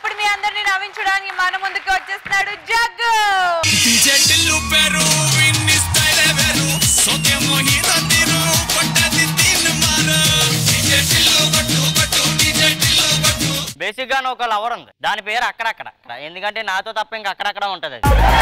ఇప్పుడు మీ అందరిని నవ్వించడానికి మన ముందుకు వచ్చేస్తున్నాడు జగ్గు చెట్టిల్లు పెరు విన్ని స్టైల్ వేరు సోకే మోహిత తీరు కొట్టది తీన్ మారు చెట్టిల్లు కొట్టు కొట్టు చెట్టిల్లు కొట్టు బేసిక్ గా ఒక లవర్ ఉంది దాని పేరు అక్కడక్కడ ఎందుకంటే నాతో తప్ప ఇంకా అక్కడక్కడ ఉంటది అది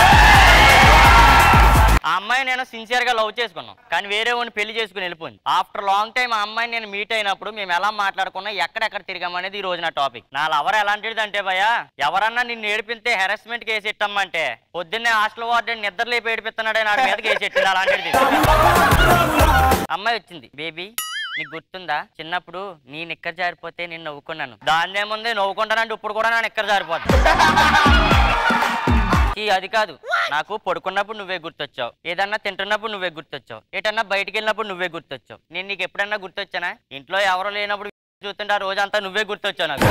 ఆ అమ్మాయి నేను సిన్సియర్ గా లవ్ చేసుకున్నాం కానీ వేరే వాడిని పెళ్లి చేసుకుని వెళ్ళిపోయింది ఆఫ్టర్ లాంగ్ టైం ఆ అమ్మాయి నేను మీట్ అయినప్పుడు మేము ఎలా మాట్లాడుకున్నా ఎక్కడెక్కడ తిరిగామనేది ఈ రోజు నా టాపిక్ నా లవర్ ఎలాంటిది అంటే భయ ఎవరన్నా నిన్ను ఏడిపితే హెరాస్మెంట్ కేసు ఇట్టమ్మంటే పొద్దున్నే హాస్టల్ వార్డెన్ నిద్ర లేపి ఏడిపిస్తున్నాడే నా మీద కేసు ఎట్టింది అలాంటిది అమ్మాయి వచ్చింది బేబీ నీకు గుర్తుందా చిన్నప్పుడు నీ నిక్కర్ జారిపోతే నేను నవ్వుకున్నాను దాని ఏముంది నవ్వుకుంటానంటే ఇప్పుడు కూడా నా నిక్కర్ జారిపోతా ఈ అది కాదు నాకు పడుకున్నప్పుడు నువ్వే గుర్తొచ్చావు ఏదన్నా తింటున్నప్పుడు నువ్వే గుర్తొచ్చావు ఏటన్నా బయటికి వెళ్ళినప్పుడు నువ్వే గుర్తొచ్చావు నేను నీకు ఎప్పుడన్నా గుర్తొచ్చానా ఇంట్లో ఎవరు లేనప్పుడు చూస్తుంటే ఆ రోజంతా నువ్వే గుర్తొచ్చావు నాకు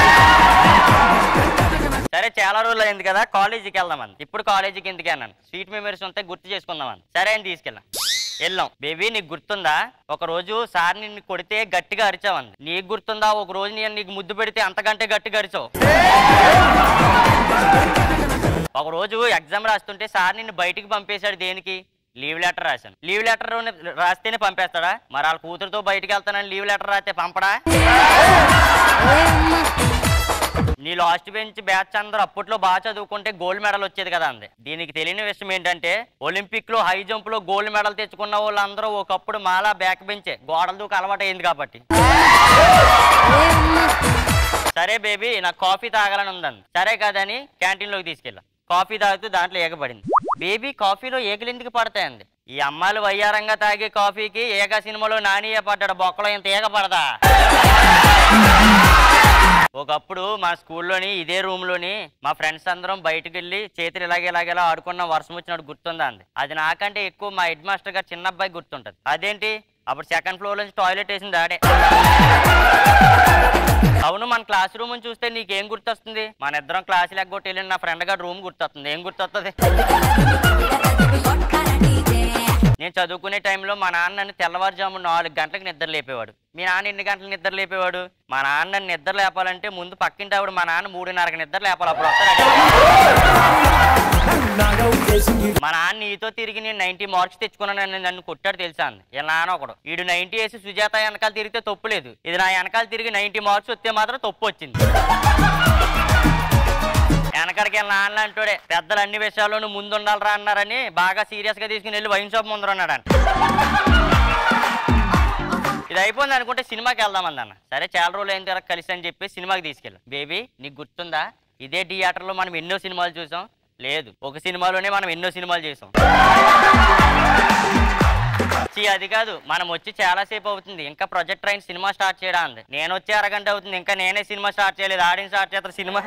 సరే చాలా రోజులు అయింది కదా కాలేజీకి వెళ్దామని ఇప్పుడు కాలేజీకి ఎందుకు అన్నాను స్వీట్ మెమరీస్ ఉంటే గుర్తు చేసుకుందామని సరే అని తీసుకెళ్ళాం వెళ్ళాం బేబీ నీకు గుర్తుందా ఒక రోజు సార్ నిన్ను కొడితే గట్టిగా అరిచావంది నీకు గుర్తుందా ఒక రోజు నేను నీకు ముద్దు పెడితే అంతకంటే గట్టిగా అరిచావు ఒక రోజు ఎగ్జామ్ రాస్తుంటే సార్ నిన్ను బయటికి పంపేశాడు దేనికి లీవ్ లెటర్ రాశాను లీవ్ లెటర్ రాస్తేనే పంపేస్తాడా మరి వాళ్ళ కూతురుతో బయటికి వెళ్తానని లీవ్ లెటర్ రాస్తే పంపడా నీ లాస్ట్ బెంచ్ బ్యాచ్ అందరూ అప్పట్లో బాగా చదువుకుంటే గోల్డ్ మెడల్ వచ్చేది కదా అంది దీనికి తెలియని విషయం ఏంటంటే ఒలింపిక్ లో హై జంప్ లో గోల్డ్ మెడల్ తెచ్చుకున్న వాళ్ళందరూ ఒకప్పుడు మాలా బ్యాక్ బెంచే గోడల దూకు అలవాటు అయింది కాబట్టి సరే బేబీ నాకు కాఫీ తాగాలని ఉందని సరే కదని క్యాంటీన్ లోకి తీసుకెళ్ళా కాఫీ తాగుతూ దాంట్లో ఏగపడింది బేబీ కాఫీలో ఏగలు ఎందుకు పడతాయండి ఈ అమ్మాయిలు వయ్యారంగా తాగే కాఫీకి ఏక సినిమాలో నానియే పడ్డాడు బొక్కలో ఇంత ఏగ పడదా ఒకప్పుడు మా స్కూల్లోని ఇదే రూమ్ లోని మా ఫ్రెండ్స్ అందరం బయటకు వెళ్ళి చేతులు ఇలాగే ఇలాగేలా ఆడుకున్న వర్షం వచ్చినట్టు గుర్తుందా అంది అది నాకంటే ఎక్కువ మా హెడ్ మాస్టర్ గారు చిన్న అబ్బాయి గుర్తుంటది అదేంటి అప్పుడు సెకండ్ ఫ్లోర్ నుంచి టాయిలెట్ వేసింది ఆడే అవును మన క్లాస్ రూమ్ చూస్తే నీకేం గుర్తొస్తుంది మన ఇద్దరం క్లాస్ లెగ్గొట్టి వెళ్ళిన నా ఫ్రెండ్ గారు రూమ్ గుర్తొస్తుంది ఏం గుర్తొస్తుంది నేను చదువుకునే టైంలో మా నాన్న నన్ను తెల్లవారుజాము నాలుగు గంటలకు నిద్ర లేపేవాడు మీ నాన్న ఎన్ని గంటలకు నిద్ర లేపేవాడు మా నాన్న నన్ను నిద్ర లేపాలంటే ముందు పక్కింటి ఆవిడ మా నాన్న మూడున్నరకు నిద్ర లేపాలి అప్పుడు వస్తాడు మా నాన్న నీతో తిరిగి నేను నైన్టీ మార్క్స్ తెచ్చుకున్నానని నన్ను కొట్టాడు తెలుసా అంది ఇలా నాన్న ఒకడు వీడు నైన్టీ వేసి సుజాత వెనకాల తిరిగితే తప్పు లేదు ఇది నా వెనకాల తిరిగి నైన్టీ మార్క్స్ వస్తే మాత్రం తప్పు వచ్చింది వెనకడికి వెళ్ళిన నాన్న అంటాడే పెద్దలు అన్ని విషయాల్లోనూ ముందు ఉండాలరా అన్నారని బాగా సీరియస్ గా తీసుకుని వెళ్ళి వైన్ షాప్ ముందర ఉన్నాడంట ఇది అయిపోయింది అనుకుంటే సినిమాకి వెళ్దామంది అన్న సరే చాలా రోజులు అయిన తర్వాత కలిసి అని చెప్పి సినిమాకి తీసుకెళ్ళాం బేబీ నీకు గుర్తుందా ఇదే థియేటర్లో మనం ఎన్నో సినిమాలు చూసాం లేదు ఒక సినిమాలోనే మనం ఎన్నో సినిమాలు చేసాం ఛీ, అది కాదు మనం వచ్చి చాలా సేపు అవుతుంది ఇంకా ప్రొజెక్ట్ ట్రైన్ సినిమా స్టార్ట్ చేయడా అంది నేను వచ్చి అరగంట అవుతుంది ఇంకా నేనే సినిమా స్టార్ట్ చేయలేదు ఆడియన్స్ స్టార్ట్ చేస్తారు సినిమా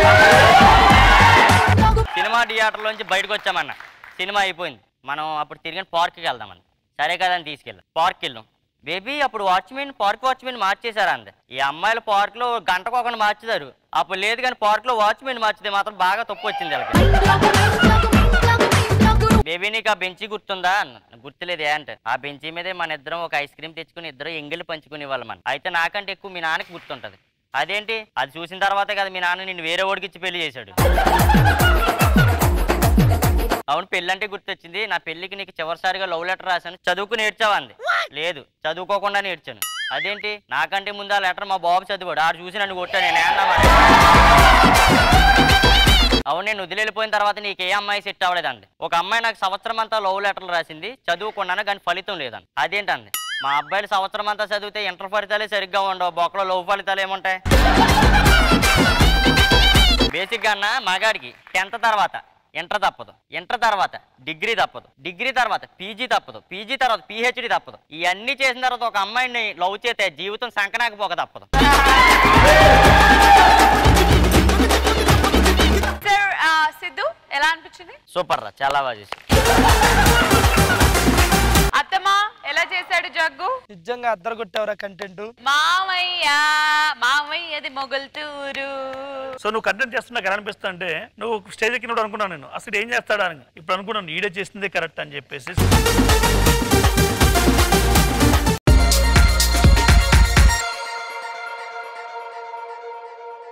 సినిమా థియేటర్ లోంచి బయటకు వచ్చామన్న సినిమా అయిపోయింది మనం అప్పుడు తిరిగి పార్క్కి వెళ్దామని సరే కదా అని తీసుకెళ్ళాం పార్క్ వెళ్ళాం బేబీ అప్పుడు వాచ్మెన్ పార్క్ వాచ్మెన్ మార్చేశారు అంది ఈ అమ్మాయిలు పార్క్ లో గంటకు ఒకటి మార్చుతారు అప్పుడు లేదు కానీ పార్క్ లో వాచ్మెన్ మార్చితే మాత్రం బాగా తప్పు వచ్చింది వాళ్ళకి బేబీ నీకు ఆ బెంచి గుర్తుందా అన్న గుర్తులేదే అంటే ఆ బెంచి మీదే మన ఇద్దరం ఒక ఐస్ క్రీమ్ తెచ్చుకుని ఇద్దరు ఎంగిలి పంచుకునే వాళ్ళం అని అయితే నాకంటే ఎక్కువ మీ నాన్నకి గుర్తుంటది అదేంటి అది చూసిన తర్వాతే కదా మీ నాన్న నిన్ను వేరే ఓడికి ఇచ్చి పెళ్లి చేశాడు అవును పెళ్ళి అంటే గుర్తొచ్చింది నా పెళ్లికి నీకు చివరిసారిగా లవ్ లెటర్ రాశాను చదువుకుని నేర్చావా అంది లేదు చదువుకోకుండా నేర్చాను అదేంటి నాకంటే ముందు ఆ లెటర్ మా బాబు చదివాడు ఆడు చూసి నన్ను కొట్టాను నేను ఏమన్నా మరి? అవును నేను వదిలిపోయిన తర్వాత నీకు ఏ అమ్మాయి సెట్ అవ్వలేదండి ఒక అమ్మాయి నాకు సంవత్సరం అంతా లవ్ లెటర్లు రాసింది చదువుకున్నాను కానీ ఫలితం లేదండి అదేంటండి మా అబ్బాయిలు సంవత్సరం అంతా చదివితే ఇంటర్ ఫలితాలే సరిగ్గా ఉండవు బొక్కలో లవ్ ఫలితాలు ఏముంటాయి బేసిక్గా అన్న మగాడికి టెన్త్ తర్వాత ఇంటర్ తప్పదు ఇంటర్ తర్వాత డిగ్రీ తప్పదు డిగ్రీ తర్వాత పీజీ తప్పదు పీజీ తర్వాత పిహెచ్డి తప్పదు ఇవన్నీ చేసిన తర్వాత ఒక అమ్మాయిని లవ్ చేస్తే జీవితం సంకనాకపోక తప్పదు సార్ సిద్ధు ఎలా అనిపించింది సూపర్ రా చాలా బాగా చేసి అత్తమ్మా ఎలా చేశాడు జగ్గు నిజంగా అద్దరు కొట్టేవరా కంటెంట్ మామయ్య మామయ్యది మొగల్తూరు సో నువ్వు కంటెంట్ చేస్తున్నా ఎలా అనిపిస్తా అంటే నువ్వు స్టేజ్ ఎక్కినప్పుడు అనుకున్నాను నేను అసలు ఏం చేస్తాడా అని ఇప్పుడు అనుకున్నాను ఈడే చేసిందే కరెక్ట్ అని చెప్పేసి